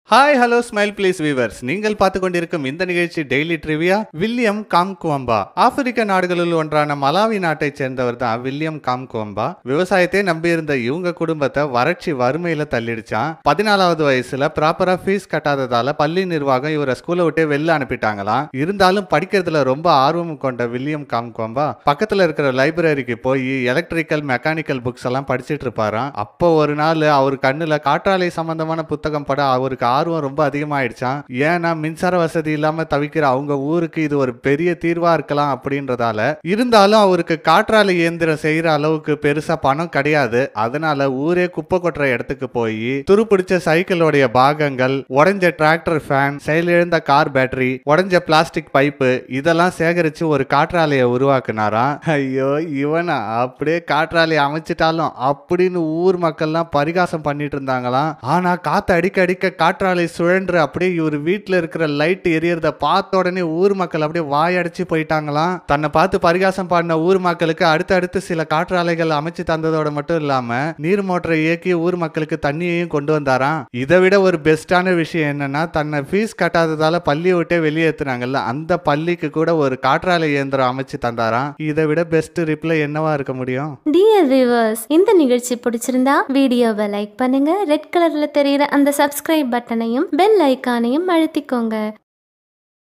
hi hello smile please viewers நீங்கள் பார்த்து கொண்டிருக்கும் இந்த நிகழ்ச்சி டெய்லி ட்ரிவியா வில்லியம் காம்குவம்பா ஆப்பிரிக்க நாடுகளில் ஒன்றான மலாவி நாட்டைச் சேர்ந்தவர் தான் வில்லியம் காம்குவம்பா விவசாயத்தை நம்பியிருந்த இவங்க குடும்பத்தை வறட்சி வறுமையில தள்ளிடுச்சான் பதினாலாவது வயசுல ப்ராப்பரா ஃபீஸ் கட்டாததால பள்ளி நிர்வாகம் இவரை ஸ்கூலை விட்டே வெளில அனுப்பிட்டாங்களாம் இருந்தாலும் படிக்கிறதுல ரொம்ப ஆர்வம் கொண்ட வில்லியம் காம்குவம்பா பக்கத்துல இருக்கிற லைப்ரரிக்கு போய் எலக்ட்ரிக்கல் மெக்கானிக்கல் புக்ஸ் எல்லாம் படிச்சிட்டு இருப்பாராம் அப்போ ஒரு நாள் அவர் கண்ணுல காற்றாலை சம்பந்தமான புத்தகம் பட அவருக்கு ஆர்வம் ரொம்ப அதிகமாயிடுச்சான் ஏன்னா மின்சார வசதி இல்லாம தவிக்கிற அவங்க ஊருக்கு இது ஒரு பெரிய தீர்வா இருக்கலாம் அப்படின்றதால இருந்தாலும் அவருக்கு காற்றாலை இயந்திரம் செய்யற அளவுக்கு பெருசா பணம் கிடையாது அதனால ஊரே குப்பை கொட்டுற இடத்துக்கு போய் துருப்பிடிச்ச சைக்கிளோடைய பாகங்கள் உடைஞ்ச டிராக்டர் ஃபேன் செயலிழந்த கார் பேட்டரி உடைஞ்ச பிளாஸ்டிக் பைப்பு இதெல்லாம் சேகரிச்சு ஒரு காற்றாலையை உருவாக்குனாராம் ஐயோ இவனா அப்படியே காற்றாலையை அமைச்சிட்டாலும் அப்படின்னு ஊர் மக்கள்லாம் பரிகாசம் பண்ணிட்டு இருந்தாங்களாம் ஆனா காத்து அடிக்க அடிக்க காற்றாலை சுழன்று அப்படியே இவர் வீட்டுல இருக்கிற லைட் எரியறத பார்த்த உடனே ஊர் மக்கள் அப்படியே வாயடிச்சு போயிட்டாங்களாம் தன்னை பார்த்து பரிகாசம் பாடின ஊர் மக்களுக்கு அடுத்தடுத்து சில காற்றாலைகள் அமைச்சு தந்ததோட மட்டும் இல்லாம நீர் மோட்டரை இயக்கி ஊர் மக்களுக்கு தண்ணியையும் கொண்டு வந்தாராம் இதை விட ஒரு பெஸ்டான விஷயம் என்னன்னா தன்னை ஃபீஸ் கட்டாததால பள்ளியை விட்டே வெளியேத்துனாங்கல்ல அந்த பள்ளிக்கு கூட ஒரு காற்றாலை இயந்திரம் அமைச்சு தந்தாராம் இதை விட பெஸ்ட் ரிப்ளை என்னவா இருக்க முடியும் டியர் வியூவர்ஸ் இந்த நிகழ்ச்சி பிடிச்சிருந்தா வீடியோவை லைக் பண்ணுங்க ரெட் கலர்ல தெரியுற அந்த சப்ஸ்கிரைப் பட்டனையும் பெல் ஐகானையும் அழுத்திக்கோங்க